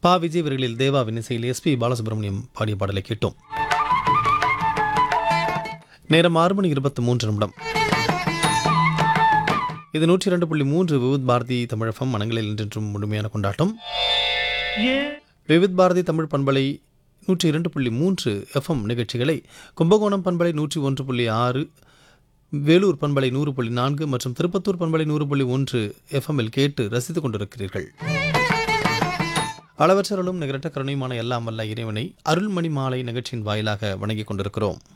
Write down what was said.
பா விஜய் இவர்களில் தேவாவின் இசையில் எஸ்பி பாலசுப்ரமணியம் பாடிய பாடலை கேட்டோம் நேரம் ஆறு மணி இருபத்தி மூன்று நிமிடம் இது நூற்றி இரண்டு புள்ளி மூன்று விவித் பாரதி தமிழகம் மனங்களில் இன்றும் முழுமையான கொண்டாட்டம் விவித் பாரதி தமிழ் பண்பலை நூற்றி இரண்டு புள்ளி மூன்று எஃப்எம் நிகழ்ச்சிகளை கும்பகோணம் பண்பலை நூற்றி ஒன்று புள்ளி ஆறு வேலூர் பண்பலை நூறு புள்ளி நான்கு மற்றும் திருப்பத்தூர் பண்பலை நூறு புள்ளி ஒன்று எஃப்எம்மில் கேட்டு ரசித்துக் கொண்டிருக்கிறீர்கள் அளவற்றலும் நிகரட்ட கருணையுமான எல்லாம் வல்ல இறைவனை அருள்மணி மாலை நிகழ்ச்சியின் வாயிலாக வணங்கிக் கொண்டிருக்கிறோம்